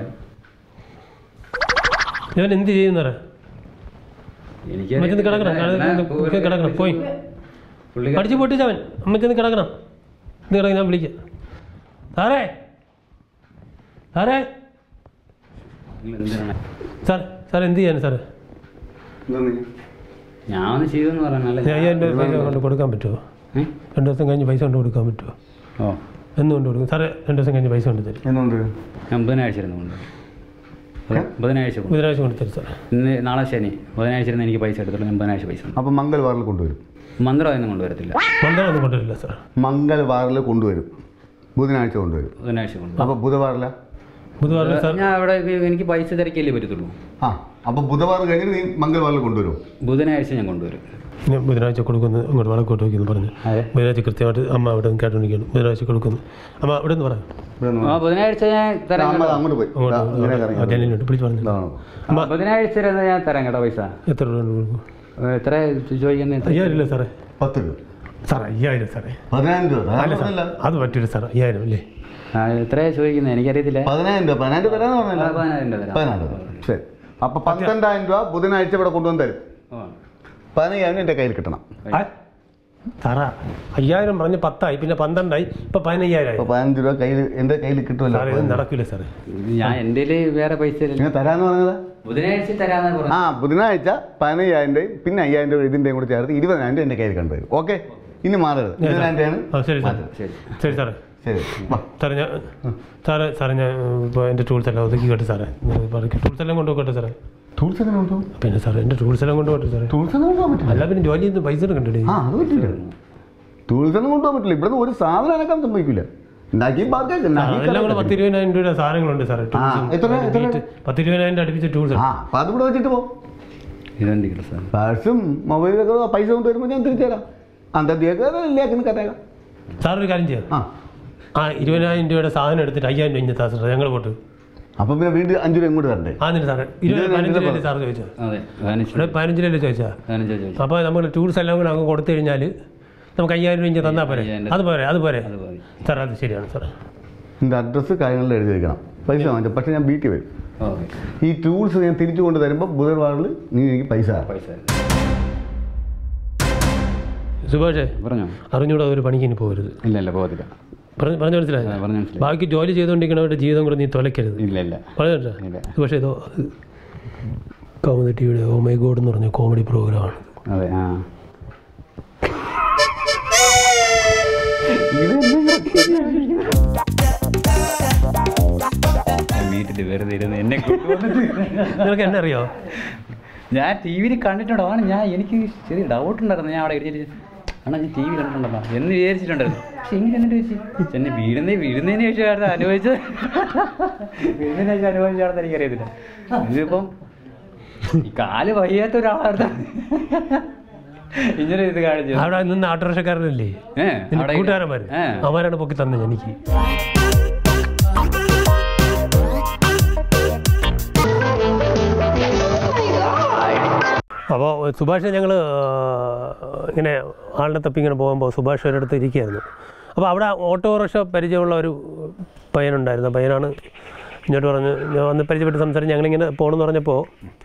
Speaker 1: ഇവൻ എന്ത് ചെയ്യുന്നറ
Speaker 3: എനിക്ക്
Speaker 1: അമ്മച്ചെന്ന് കിടക്കണം കിടക്കണം, കിടക്കണം പോയി
Speaker 3: പുള്ളിക്കാരൻ
Speaker 1: അടിച്ച് പൊട്ടിച്ചവൻ അമ്മച്ചെന്ന് കിടക്കണം ഇത് കിടക്കണം ഞാൻ വിളിക്കാം സാറേ സാറേ
Speaker 3: നിങ്ങൾ എന്തിനാണ്
Speaker 1: സാർ സാർ എന്ത് ചെയ്യാൻ സാറേ
Speaker 2: എന്താ നീ?
Speaker 3: ഞാൻ ഒന്ന് ചെയ്തെന്ന് പറഞ്ഞല്ലേ
Speaker 1: ഞാൻ അയ്യായിരം രൂപ പൈസ കൊണ്ട് കൊടുക്കാൻ പറ്റുമോ
Speaker 3: ഏ?
Speaker 1: രണ്ട് ദിവസം കഴിഞ്ഞ് പൈസ കൊണ്ട് കൊടുക്കാൻ പറ്റുമോ
Speaker 3: ഓ
Speaker 1: എന്ന് കൊണ്ട് കൊടുക്കും സാറേ രണ്ട് ദിവസം കഴിഞ്ഞ് പൈസ കൊണ്ട് തരും
Speaker 2: എന്നുണ്ട്
Speaker 3: ഞാൻ ബുധനാഴ്ച ഇരുന്ന് കൊണ്ട് ബുധനാഴ്ച കൊണ്ട്
Speaker 1: ബുധനാഴ്ച കൊണ്ട് തരും സാറേ
Speaker 3: ഇന്ന് നാളെ ശനി ബുധനാഴ്ച ഇരുന്ന് എനിക്ക് പൈസ എടുത്തോളൂ ഞാൻ ബുധനാഴ്ച പൈസ തന്നു.
Speaker 2: അപ്പൊ മംഗൾവാറിൽ കൊണ്ടുവരും
Speaker 3: മന്ത്രമൊന്നും കൊണ്ടുവരത്തില്ല
Speaker 1: മന്ദറൊന്നും കൊണ്ടുവരില്ല സാർ
Speaker 2: മംഗൾവാറിൽ കൊണ്ടുവരും ബുധനാഴ്ച കൊണ്ടുവരും
Speaker 3: ബുധനാഴ്ച കൊണ്ട്
Speaker 2: അപ്പൊ ബുധവാറില
Speaker 1: ബുധവാരം സാർ
Speaker 3: ഞാൻ അവിടെ എനിക്ക് പൈസ തിരക്കല്ലേ പറ്റത്തുള്ളൂ
Speaker 2: ആ അപ്പോൾ ബുധവാർ കഴിഞ്ഞിട്ട് നീ മംഗൾവാറിൽ കൊണ്ടുവരും
Speaker 3: ബുധനാഴ്ച ഞാൻ കൊണ്ടുവരും
Speaker 1: ഞാൻ ബുധനാഴ്ച കൊടുക്കുന്നു അങ്ങോട്ട് വളക്കോട്ട് വയ്ക്കുന്നു പറഞ്ഞു
Speaker 3: അതെ.
Speaker 1: ബുധനാഴ്ച കൃത്യമായിട്ട് അമ്മ അവിടെ നിന്ന് കേട്ടോണ്ടിരിക്കുന്നു ബുധനാഴ്ച കൊടുക്കുന്നു അമ്മ അവിടെ നിന്ന് പറയാം
Speaker 2: ഇവിടെ നിന്ന്
Speaker 3: ആ ബുധനാഴ്ച ഞാൻ തരാം
Speaker 2: അമ്മ
Speaker 3: കേട്ടോ.
Speaker 2: അങ്ങോട്ട് പോയി ദാ, ഇങ്ങനെ കറങ്ങി
Speaker 1: അങ്ങോട്ട് ജനലിലോട്ട് പിടിച്ച് പറഞ്ഞു
Speaker 2: ഇതാണ്.
Speaker 3: ആ, ബുധനാഴ്ച തരാം ഞാൻ തരാം കേട്ടോ പൈസ
Speaker 1: എത്ര രൂപ കൊടുക്കും
Speaker 3: ഏ, എത്ര ചോദിക്കുന്നത്
Speaker 1: അയ്യായിരം ഇല്ല സാറേ
Speaker 2: പത്ത് രൂപ
Speaker 1: സാർ അയ്യായിരം സാറേ
Speaker 2: പതിനായിരം രൂപ
Speaker 1: അല്ല
Speaker 2: അല്ല
Speaker 1: സാർ അത് പറ്റില്ല സാർ അയ്യായിരം അല്ലേ
Speaker 3: ആ, എത്രയാ ചോദിക്കുന്നത് എനിക്കറിയത്തില്ല
Speaker 2: പതിനായിരം രൂപ പതിനായിരം രൂപ തരാന്ന് പറഞ്ഞില്ല
Speaker 3: ആ, പതിനായിരം രൂപ തരാം.
Speaker 2: പതിനായിരം രൂപ ശരി അപ്പൊ പന്ത്രണ്ടായിരം രൂപ ബുധനാഴ്ച ഇവിടെ കൊണ്ടുവന്ന് തരും
Speaker 3: ആ.
Speaker 2: പതിനയ്യായിരം എൻ്റെ കയ്യിൽ കിട്ടണം
Speaker 1: ആ, സാറാ അയ്യായിരം പറഞ്ഞ് പത്തായി പിന്നെ പന്ത്രണ്ടായി ഇപ്പൊ പതിനയ്യായിരം ആയി
Speaker 2: അപ്പൊ പതിനഞ്ച് രൂപ കയ്യിൽ എൻ്റെ കയ്യിൽ കിട്ടുമല്ലോ
Speaker 1: സാറേ ഇത് നടക്കില്ല സാറേ
Speaker 3: ഞാൻ എൻ്റെ വേറെ പൈസ ഇല്ല.
Speaker 2: നിങ്ങൾ തരാന്ന് പറഞ്ഞത്
Speaker 3: ബുധനാഴ്ച തരാന്നാ
Speaker 2: ആ
Speaker 3: പറഞ്ഞു
Speaker 2: ബുധനാഴ്ച പതിനയ്യായിരം രൂപയും പിന്നെ അയ്യായിരം രൂപ ഇതിൻ്റെയും കൂടി ചേർത്ത് ഇരുപതിനായിരം രൂപ എൻ്റെ കയ്യിൽ കണ്ടുവരും ഓക്കെ ഇനി മാറരുത് ഇരുപതിനായിരം രൂപയാണ്
Speaker 1: ആ ശരി സാർ
Speaker 3: ശരി
Speaker 1: ശരി സാറേ
Speaker 2: ശരി വാ
Speaker 1: സാറേ ഞാൻ സാറേ സാറേ ഞാൻ ഇപ്പോൾ എൻ്റെ ടൂൾസ് എല്ലാം ഒതുക്കിക്കോട്ടെ സാറേ ടൂൾസ് എല്ലാം കൊണ്ടുപോകട്ടെ സാറേ
Speaker 2: ടൂൾസ് എങ്ങനെ കൊണ്ടുപോകും
Speaker 1: പിന്നെ സാറേ എൻ്റെ ടൂൾസ് എല്ലാം കൊണ്ടുപോകട്ടെ സാറേ
Speaker 2: ടൂൾസ് ഒന്നും കൊണ്ടുപോകാൻ പറ്റില്ല
Speaker 1: അല്ല പിന്നെ ജോലി ചെയ്യുന്ന പൈസ കണ്ടിട്ടേ
Speaker 2: ആ അത് പറ്റില്ല ടൂൾസ് ഒന്നും കൊണ്ടുപോകാൻ പറ്റില്ല ഇവിടെ ഒരു സാധനം അനക്കാൻ സംഭവിക്കില്ല ഉണ്ടാക്കി ബാക്കി
Speaker 1: അതെല്ലാം കൂടെ പത്ത് ഇരുപതിനായിരം രൂപ സാധനങ്ങളുണ്ട് സാറേ
Speaker 2: ആ,
Speaker 1: ടൂൾസും
Speaker 2: എത്ര- എത്ര?
Speaker 1: ബീറ്റ്, പത്ത് ഇരുപതിനായിരം അടുപ്പിച്ച ടൂൾസ്
Speaker 2: ആ അപ്പൊ അത് ഇവിടെ വെച്ചിട്ട് പോ
Speaker 3: ഇതെന്ത് കിട്ടും സാർ
Speaker 2: പേഴ്സും മൊബൈലൊക്കെ പൈസ കൊണ്ട് വരുമ്പോൾ ഞാൻ തിരിച്ചു തരാം അന്തത്തേക്ക് ഇല്ലേക്കുന്ന കഥയാക്കാം
Speaker 1: സാർ ഒരു കാര്യം ചെയ്യാം
Speaker 2: ആ
Speaker 1: ആ ഇരുപതിനായിരം രൂപയുടെ സാധനം എടുത്തിട്ട് അയ്യായിരം രൂപ ഇഞ്ഞത്താ സാറേ ഞങ്ങൾ പോട്ട്
Speaker 2: അപ്പൊ പിന്നെ വീണ്ടും അഞ്ചു രൂപ ഇങ്ങോട്ട് തരണ്ടേ
Speaker 1: ആ നില സാറേ ഇരുപത് പതിനഞ്ച് രൂപയല്ലേ സാർ ചോദിച്ചത്
Speaker 3: അതെ പതിനഞ്ച്
Speaker 1: ഇവിടെ പതിനഞ്ച് രൂപയല്ലേ ചോദിച്ചാൽ
Speaker 3: പതിനഞ്ച് ചോദിച്ചു
Speaker 1: അപ്പോൾ നമ്മൾ ടൂൾസ് എല്ലാം കൂടെ അങ്ങ് കൊടുത്തു കഴിഞ്ഞാൽ നമുക്ക് അയ്യായിരം രൂപ ഇഞ്ഞ് തന്നാൽ പോരെ
Speaker 3: അയ്യായിരം.
Speaker 1: അത് പോരെ അത് പോരെ
Speaker 3: അത് മതി
Speaker 1: സാർ അത് ശരിയാണ് സാർ
Speaker 2: എൻ്റെ അഡ്രസ്സ് കാര്യങ്ങളിൽ എഴുതി വെക്കണം പൈസ വാങ്ങിച്ചു പക്ഷേ ഞാൻ വീട്ടിൽ വരും
Speaker 3: ഓക്കെ
Speaker 2: ഈ ടൂൾസ് ഞാൻ തിരിച്ചു കൊണ്ട് തരുമ്പോൾ ബുധവാറിൽ നീ എനിക്ക് പൈസ തരണം.
Speaker 3: പൈസ
Speaker 1: സുഭാഷേ
Speaker 3: പറഞ്ഞോ
Speaker 1: അറിഞ്ഞൂടെ ഒരു പണിക്ക് ഇനി പോകരുത്
Speaker 3: ഇല്ല ഇല്ല പോകത്തില്ല
Speaker 1: പറഞ്ഞു പറഞ്ഞു മനസ്സിലായി
Speaker 3: ആ, പറഞ്ഞ് മനസ്സിലായി
Speaker 1: ബാക്കി ജോലി ചെയ്തുകൊണ്ടിരിക്കണവരുടെ ജീവിതം കൂടെ നീ തൊലയ്ക്കരുത്
Speaker 3: ഇല്ല ഇല്ല
Speaker 1: പറഞ്ഞു
Speaker 3: ഇല്ല.
Speaker 1: പക്ഷേ ഇതോ അത് കൗമുദി ടിവിയുടെ ഓ മൈ ഗോഡ് എന്ന് പറഞ്ഞ കോമഡി പ്രോഗ്രാമാണ്
Speaker 3: അതെ ആ വീട്ടിൽ വെറുതെ ഇരുന്ന് എന്നെ കൊണ്ടുവന്നിട്ട്
Speaker 1: നിനക്ക് എന്നെ അറിയോ
Speaker 3: ഞാൻ ടി വിയിൽ കണ്ടിട്ടുണ്ടോ ആണ് ഞാൻ എനിക്ക് ചെറിയ ഡൗട്ട് ഉണ്ടായിരുന്നു ഞാൻ അവിടെ ഇരിച്ചിട്ട് ആണോ ഞാൻ ടി വി കണ്ടിട്ടുണ്ടോ എന്ന് വിചാരിച്ചിട്ടുണ്ടായിരുന്നു പക്ഷെ എങ്ങനെ എന്നിട്ട് വെച്ച് എന്നെ വീഴുന്നേ വീഴുന്നതിന് ശേഷം അനുഭവിച്ചത് വീഴുന്നതിന് ശേഷം അനുഭവിച്ചാണെന്ന് എനിക്കറിയത്തില്ല ഇതിപ്പം ഈ കാല് വയ്യാത്ത ഒരാളായിരുന്നു ഇങ്ങനെ ഇത് കാണിച്ചു
Speaker 1: അവിടെ നിന്ന് ഓട്ടോറിക്ഷക്കാരനല്ലേ
Speaker 3: ഏ,
Speaker 1: നിന്റെ
Speaker 3: അവിടെ
Speaker 1: കൂട്ടുകാരന്മാര്
Speaker 3: ഏ.
Speaker 1: അവന്മാരാണ് പൊക്കി തന്നെ എനിക്ക് അപ്പോൾ സുഭാഷ് ഞങ്ങൾ ഇങ്ങനെ ആളിനെ തപ്പി ഇങ്ങനെ പോകുമ്പോൾ സുഭാഷ് ഒരിടത്ത് ഇരിക്കുകയായിരുന്നു അപ്പോൾ അവിടെ ഓട്ടോറിക്ഷ പരിചയമുള്ള ഒരു പയ്യനുണ്ടായിരുന്നു ആ പയ്യനാണ് ഇങ്ങോട്ട് പറഞ്ഞ് ഞാൻ വന്ന് പരിചയപ്പെട്ട് സംസാരിച്ച് ഞങ്ങളിങ്ങനെ പോകണമെന്ന് പറഞ്ഞപ്പോൾ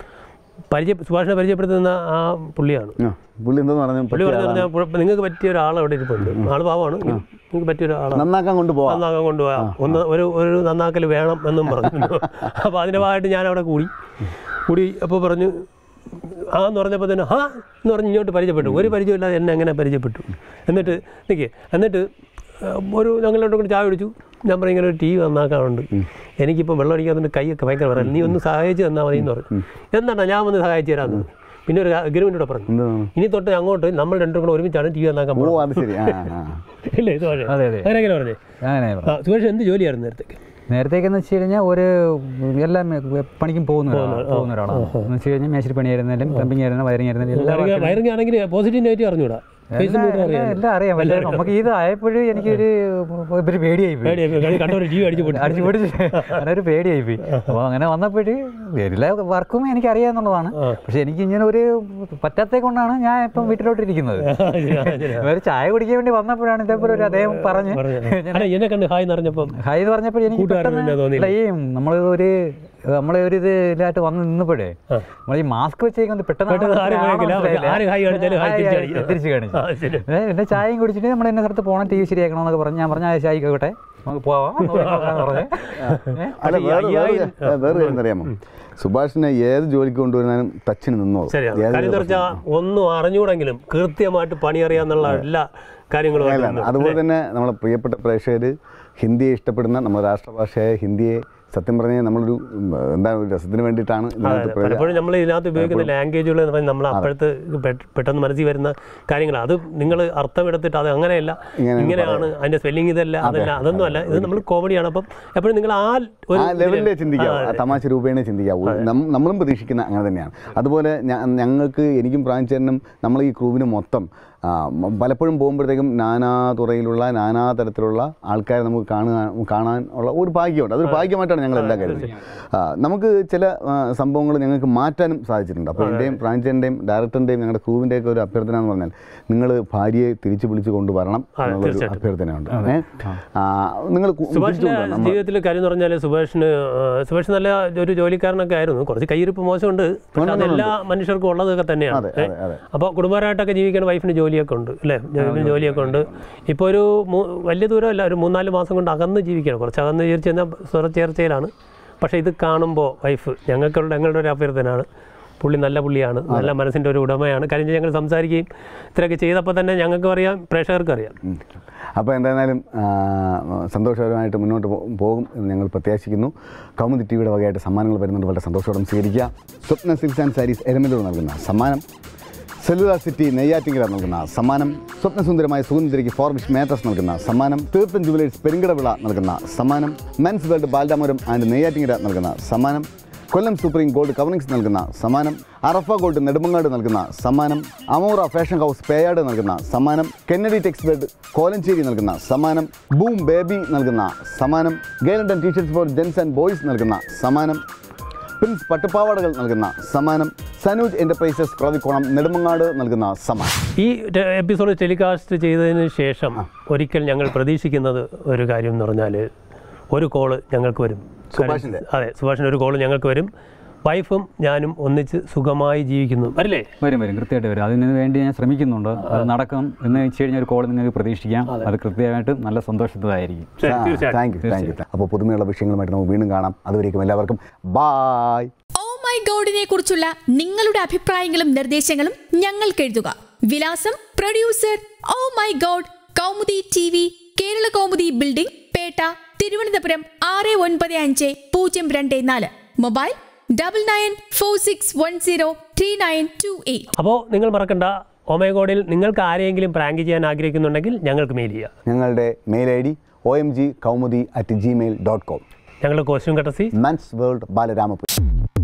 Speaker 1: പരിചയ സുഭാഷിനെ പരിചയപ്പെടുത്തുന്ന ആ പുള്ളിയാണ്
Speaker 2: ആ, പുള്ളി എന്തെന്ന് പറഞ്ഞു
Speaker 1: പുള്ളി പറഞ്ഞു കഴിഞ്ഞാൽ നിങ്ങൾക്ക് പറ്റിയ ഒരാൾ അവിടെ ഇരിപ്പുണ്ട് ആൾ പാവമാണ് നിങ്ങൾക്ക് പറ്റിയ ഒരാളാണ്
Speaker 2: നന്നാക്കാൻ കൊണ്ടുപോവാം
Speaker 1: നന്നാക്കാൻ കൊണ്ടുപോകാം ഒന്ന് ഒരു ഒരു നന്നാക്കൽ വേണം എന്നും പറഞ്ഞു അപ്പോൾ അതിൻ്റെ ഭാഗമായിട്ട് ഞാൻ അവിടെ കൂടി കൂടി അപ്പോൾ പറഞ്ഞു ആ എന്ന് പറഞ്ഞപ്പോൾ തന്നെ ഹാ എന്ന് പറഞ്ഞ് ഇങ്ങോട്ട് പരിചയപ്പെട്ടു ഒരു പരിചയമില്ലാതെ എന്നെ അങ്ങനെ പരിചയപ്പെട്ടു എന്നിട്ട് നിൽക്കേ എന്നിട്ട് ആ, ഒരു ഞങ്ങളോട് കൂടി ചായ കുടിച്ചു ഞാൻ പറയും ഇങ്ങനെ ഒരു ടി വി നന്നാക്കാനുണ്ട് എനിക്കിപ്പോൾ വെള്ളം അടിക്കാത്തതുകൊണ്ട് കൈയൊക്കെ ഭയങ്കര പറയാം നീ ഒന്ന് സഹായിച്ച് തന്നാൽ മതി എന്ന് പറഞ്ഞു എന്താണ് ഞാൻ ഒന്ന് സഹായിച്ചു തരാമെന്ന് പിന്നെ ഒരു അഗ്രിമെൻ്റ് കൂടെ പറഞ്ഞു
Speaker 2: എന്താണ്
Speaker 1: ഇനി തൊട്ട് അങ്ങോട്ട് നമ്മൾ രണ്ടും കൂടെ ഒരുമിച്ചാണ് ടി വി നന്നാക്കാൻ
Speaker 2: ഓ
Speaker 1: പോകുന്നത്
Speaker 2: അത് ശരി ആ ആ
Speaker 1: ഇല്ലേ സുഭാഷ്
Speaker 6: അതെ, അതെ.
Speaker 1: അങ്ങനെങ്ങനെ പറഞ്ഞേ
Speaker 6: അങ്ങനെ
Speaker 1: ആ സുഭാഷ് എന്ത് ജോലിയായിരുന്നു നേരത്തേക്ക്
Speaker 6: നേരത്തേക്കെന്ന് വെച്ച് കഴിഞ്ഞാൽ ഒരു എല്ലാ മെ- പണിക്കും പോകുന്ന ഒരാളാണ് പോകുന്ന ഒരാളാണ് എന്ന് വെച്ച് കഴിഞ്ഞാൽ മേശരി പണിയായിരുന്നാലും പ്ലംബിംഗ് ആയിരുന്നാലും വയറിംഗ് ആയിരുന്നാലും എല്ലാ
Speaker 1: വയറിങ് വയറിങ് ആണെങ്കിൽ പോസിറ്റീവ് നെഗറ്റീവ് അറിഞ്ഞൂടാ
Speaker 6: എല്ലാം എല്ലാം- എല്ലാം അറിയാം പക്ഷേ നമുക്ക് ഇത് ആയപ്പോഴും എനിക്കൊരു ഒരു പേടിയായി പോയി
Speaker 1: കണ്ടൊരു ടി വി അടിച്ചു പൊട്ടി
Speaker 6: അടിച്ചു പിടിച്ച് അങ്ങനെ ഒരു പേടിയായി പോയി അപ്പോൾ അങ്ങനെ വന്നപ്പോഴ് എല്ലാ വർക്കും എനിക്ക് അറിയാന്നുള്ളതാണ് പക്ഷെ എനിക്ക് ഇങ്ങനെ ഒരു പറ്റാത്തേ കൊണ്ടാണ് ഞാൻ ഇപ്പം വീട്ടിലോട്ട് ഇരിക്കുന്നത് ഒരു ചായ കുടിക്കാൻ വേണ്ടി വന്നപ്പോഴാണ് ഇതേപോലെ ഒരു അദ്ദേഹം പറഞ്ഞ്
Speaker 1: അല്ല എന്നെ കണ്ട് ഹായ് എന്നറിഞ്ഞപ്പം
Speaker 6: ഹായ് എന്ന് പറഞ്ഞപ്പോൾ എനിക്ക്
Speaker 1: കൂട്ടുകാരൻ
Speaker 6: പെട്ടെന്ന്
Speaker 1: പിന്നെ തോന്നിയില്ല.
Speaker 6: അല്ല, ഈ നമ്മൾ ഒരു നമ്മളെ ഒരു ഇത് ഇതിലായിട്ട് വന്ന് നിന്നപ്പോഴേ നമ്മൾ ഈ മാസ്ക് വെച്ചേക്കുന്നത് പെട്ടെന്ന്
Speaker 1: പെട്ടെന്ന്
Speaker 6: ആളെ
Speaker 1: ആരും
Speaker 6: മനസ്സിലായില്ല.
Speaker 1: കാണിക്കില്ല. ആര് ഹായ് കാണിച്ചാലും ഹായ്
Speaker 6: ഹായ്
Speaker 1: തിരിച്ച്
Speaker 6: ഹായ്
Speaker 1: കാണിക്കും.
Speaker 6: തിരിച്ച് കാണിച്ചു
Speaker 1: ആ, ശരി.
Speaker 6: ഏ, പിന്നെ ചായയും കുടിച്ചിട്ട് നമ്മൾ എന്നെ സ്ഥലത്ത് പോകണം ടി വി ശരിയാക്കണം എന്നൊക്കെ പറഞ്ഞ് ഞാൻ പറഞ്ഞ ആഴ്ച ആയിക്കോട്ടെ നമുക്ക് പോവാം എന്ന് പറഞ്ഞ് പറഞ്ഞ് ഏ,
Speaker 2: അല്ല
Speaker 1: പക്ഷേ ഈ
Speaker 2: വേറെ വേറെ
Speaker 1: അയ്യായിരം-
Speaker 2: ഏ, വേറെ കാര്യം അറിയാമോ സുഭാഷിനെ ഏത് ജോലിക്ക് കൊണ്ടുവരുന്നാലും ടച്ചിന് നിന്നോളും
Speaker 1: ശരിയാണ്
Speaker 2: ഏത്
Speaker 1: കാര്യം എന്ന് വെച്ചാൽ ഒന്നും അറിഞ്ഞൂടെങ്കിലും കൃത്യമായിട്ട് പണി അറിയാന്നുള്ള എല്ലാ കാര്യങ്ങളും
Speaker 2: അല്ല,
Speaker 1: അറിയുന്നുണ്ട്.
Speaker 2: അതുപോലെ തന്നെ നമ്മളെ പ്രിയപ്പെട്ട പ്രേക്ഷകർ ഹിന്ദിയെ ഇഷ്ടപ്പെടുന്ന നമ്മുടെ രാഷ്ട്രഭാഷയായ ഹിന്ദിയെ സത്യം പറഞ്ഞാൽ നമ്മളൊരു ഉം, എന്താണ് ഒരു രസത്തിന് വേണ്ടിയിട്ടാണ്
Speaker 1: അതെ
Speaker 2: ഇതിനകത്ത്
Speaker 1: അതെ.
Speaker 2: പ്രയോഗി-
Speaker 1: പലപ്പോഴും നമ്മൾ ഇതിനകത്ത് ഉപയോഗിക്കുന്ന ലാംഗ്വേജുകൾ എന്ന് പറഞ്ഞാൽ നമ്മൾ അപ്പോഴത്തെ പെ- പെട്ടെന്ന് മനസ്സിൽ വരുന്ന കാര്യങ്ങൾ അത് നിങ്ങൾ അർത്ഥമെടുത്തിട്ട് അത് അങ്ങനെയല്ല
Speaker 2: ഇങ്ങനെ
Speaker 1: ഇങ്ങനെയാണ് അതിന്റെ സ്പെല്ലിംഗ് ഇതല്ല അതല്ല അതൊന്നും അല്ല ഇത് നമ്മൾ കോമഡിയാണ് അപ്പം എപ്പോഴും നിങ്ങൾ ആ ഒരു
Speaker 2: ആ ലെവലിലേ
Speaker 1: ഇതില്-
Speaker 2: ചിന്തിക്കാവൂ
Speaker 1: ആ,
Speaker 2: ആ തമാശ രൂപേണ ചിന്തിക്കാവൂ നം- നമ്മളും പ്രതീക്ഷിക്കുന്ന അങ്ങനെ തന്നെയാണ് അതുപോലെ ഞ- ഞങ്ങൾക്ക് എനിക്കും പ്രാഞ്ചേരനും നമ്മൾ ഈ ക്രൂവിന് മൊത്തം ആ, മ- പലപ്പോഴും പോകുമ്പോഴത്തേക്കും നാനാ തുറയിലുള്ള നാനാ തരത്തിലുള്ള ആൾക്കാരെ നമുക്ക് കാണുക കാണാൻ ഉള്ള ഒരു ഭാഗ്യമുണ്ട് അതൊരു ഭാഗ്യമായിട്ടാണ് ഞങ്ങൾ എല്ലാം കരുതുന്നത് ആ, നമുക്ക് ചില സംഭവങ്ങൾ ഞങ്ങൾക്ക് മാറ്റാനും സാധിച്ചിട്ടുണ്ട് അപ്പോൾ എൻ്റെയും പ്രാഞ്ചേൻ്റെയും ഡയറക്ടറിൻ്റെയും ഞങ്ങളുടെ ക്രൂവിൻ്റെയൊക്കെ ഒരു അഭ്യർത്ഥന എന്ന് പറഞ്ഞാൽ നിങ്ങൾ ഭാര്യയെ തിരിച്ചു വിളിച്ച് കൊണ്ടുവരണം എന്നുള്ളൊരു
Speaker 1: തീർച്ചയായിട്ടും.
Speaker 2: അഭ്യർത്ഥനയുണ്ട് ഏ? ആ, നിങ്ങൾ കു- തിരിച്ചു
Speaker 1: സുഭാഷിന്റെ
Speaker 2: കൊണ്ടുവരണം. നമ്മൾ-
Speaker 1: ജീവിതത്തിൽ കാര്യം എന്ന് പറഞ്ഞാൽ സുഭാഷിന് ആ, സുഭാഷ് നല്ല ഒരു ജോലിക്കാരനൊക്കെ ആയിരുന്നു കുറച്ച് കയ്യിരിപ്പ് മോശമുണ്ട് പക്ഷെ അത് എല്ലാ മനുഷ്യർക്കും ഉള്ളതൊക്കെ തന്നെയാണ്
Speaker 2: അതെ,
Speaker 1: ഏ?
Speaker 2: അതെ, അതെ.
Speaker 1: അപ്പോൾ കുടുംബപരമായിട്ടൊക്കെ ജീവിക്കുന്ന വൈഫിന് ജോലിയൊക്കെ ഉണ്ട് അല്ലേ വൈഫിന് ജോലിയൊക്കെ ഉണ്ട് ഇപ്പോൾ ഒരു മൂ- വലിയ ദൂരമല്ല ഒരു മൂന്നാല് മാസം കൊണ്ട് അകന്ന് ജീവിക്കണം കുറച്ച് അകന്ന് ജീവിച്ചു കഴിഞ്ഞാൽ സ്വറച്ചേർച്ചയിലാണ് പക്ഷേ ഇത് കാണുമ്പോൾ വൈഫ് ഞങ്ങൾക്കുള്ള ഞങ്ങളുടെ ഒരു അഭ്യർത്ഥനയാണ് പുള്ളി നല്ല പുള്ളിയാണ് നല്ല മനസ്സിൻ്റെ ഒരു ഉടമയാണ് കാര്യം വെച്ചാൽ ഞങ്ങൾ സംസാരിക്കുകയും ഇത്രയൊക്കെ ചെയ്തപ്പോൾ തന്നെ ഞങ്ങൾക്കും അറിയാം പ്രേക്ഷകർക്കും അറിയാം
Speaker 2: ഉം. അപ്പോൾ എന്തായിരുന്നാലും ആ, സന്തോഷകരമായിട്ട് മുന്നോട്ട് പോ- പോകും എന്ന് ഞങ്ങൾ പ്രത്യാശിക്കുന്നു കൗമുദി ടി വിയുടെ വകയായിട്ട് സമ്മാനങ്ങൾ വരുന്നുണ്ട് വളരെ സന്തോഷത്തോടെ സ്വീകരിക്കുക സ്വപ്ന സിൽക്സ് ആൻഡ് സാരീസ് എരമലൂർ നൽകുന്ന സമ്മാനം സെല്ലുലാർ സിറ്റി നെയ്യാറ്റിങ്കര നൽകുന്ന സമ്മാനം സ്വപ്നസുന്ദരമായ സുഗന്ധിരിക്ക് ഫോർബിഷ് മാറ്റസ് നൽകുന്ന സമ്മാനം തീർത്ഥൻ ജുവലേഴ്സ് പെരുങ്കടവിള നൽകുന്ന സമ്മാനം മെൻസ് വേൾഡ് ബാൽഡാമരം ആൻഡ് നെയ്യാറ്റിങ്കര നൽകുന്ന സമ്മാനം കൊല്ലം സുപ്രീം ഗോൾഡ് കവറിങ്സ് നൽകുന്ന സമ്മാനം അറഫ ഗോൾഡ് നെടുമങ്ങാട് നൽകുന്ന സമ്മാനം അമോറ ഫാഷൻ ഹൗസ് പേയാട് നൽകുന്ന സമ്മാനം കെന്നഡി ടെക്സ് ബെഡ് കോലഞ്ചേരി നൽകുന്ന സമ്മാനം ബൂം ബേബി നൽകുന്ന സമ്മാനം ഗേലണ്ടൻ T shirts for gents and boys നൽകുന്ന സമ്മാനം പ്രിൻസ് പട്ടുപാവാടകൾ നൽകുന്ന സമ്മാനം സനൂജ് എൻ്റർപ്രൈസസ് ക്രവിക്കോണം നെടുമങ്ങാട് നൽകുന്ന സമ്മാനം
Speaker 1: ഈ ടെ- എപ്പിസോഡ് ടെലികാസ്റ്റ് ചെയ്തതിന് ശേഷം ഒരിക്കൽ ഞങ്ങൾ പ്രതീക്ഷിക്കുന്നത് ഒരു കാര്യം എന്ന് പറഞ്ഞാൽ ഒരു കോള് ഞങ്ങൾക്ക് വരും
Speaker 2: സുഭാഷിൻ്റെ?
Speaker 1: അതെ സുഭാഷിൻ്റെ ഒരു കോള് ഞങ്ങൾക്ക് വരും വൈഫും ഞാനും ഒന്നിച്ച് സുഖമായി ജീവിക്കുന്നു വരില്ലേ
Speaker 6: വരും വരും കൃത്യമായിട്ട് വരും അതിന് വേണ്ടി ഞാൻ ശ്രമിക്കുന്നുണ്ട് അത് നടക്കും എന്ന് വെച്ച് കഴിഞ്ഞാൽ ഒരു കോൾ നിങ്ങൾക്ക് പ്രതീക്ഷിക്കാം അത് കൃത്യമായിട്ട് നല്ല സന്തോഷത്തിലായിരിക്കും
Speaker 1: ശരി, തീർച്ചയായിട്ടും
Speaker 2: താങ്ക് യു താങ്ക് യു അപ്പോൾ പുതുമയുള്ള വിഷയങ്ങളുമായിട്ട് നമുക്ക് വീണ്ടും കാണാം അതുവരേക്കും എല്ലാവർക്കും ബായ്
Speaker 7: ഓ മൈ ഗോഡിനെ കുറിച്ചുള്ള നിങ്ങളുടെ അഭിപ്രായങ്ങളും നിർദ്ദേശങ്ങളും ഞങ്ങൾക്ക് എഴുതുക വിലാസം producer oh my god Kaumudi T V Kerala Kaumudi building Pettah Thiruvananthapuram ആറ് ഒൻപത് അഞ്ച് പൂജ്യം രണ്ട് നാല് mobile double nine four six one zero three nine two eight
Speaker 1: അപ്പോൾ നിങ്ങൾ മറക്കണ്ട ഒമേഗോഡിൽ നിങ്ങൾക്ക് ആരെങ്കിലും പ്രാങ്ക് ചെയ്യാൻ ആഗ്രഹിക്കുന്നുണ്ടെങ്കിൽ ഞങ്ങൾക്ക് മെയിൽ ചെയ്യുക
Speaker 2: ഞങ്ങളുടെ mail I D O M G Kaumudi at Gmail dot com
Speaker 1: ഞങ്ങൾ costume courtesy
Speaker 2: men's world Balaramapuram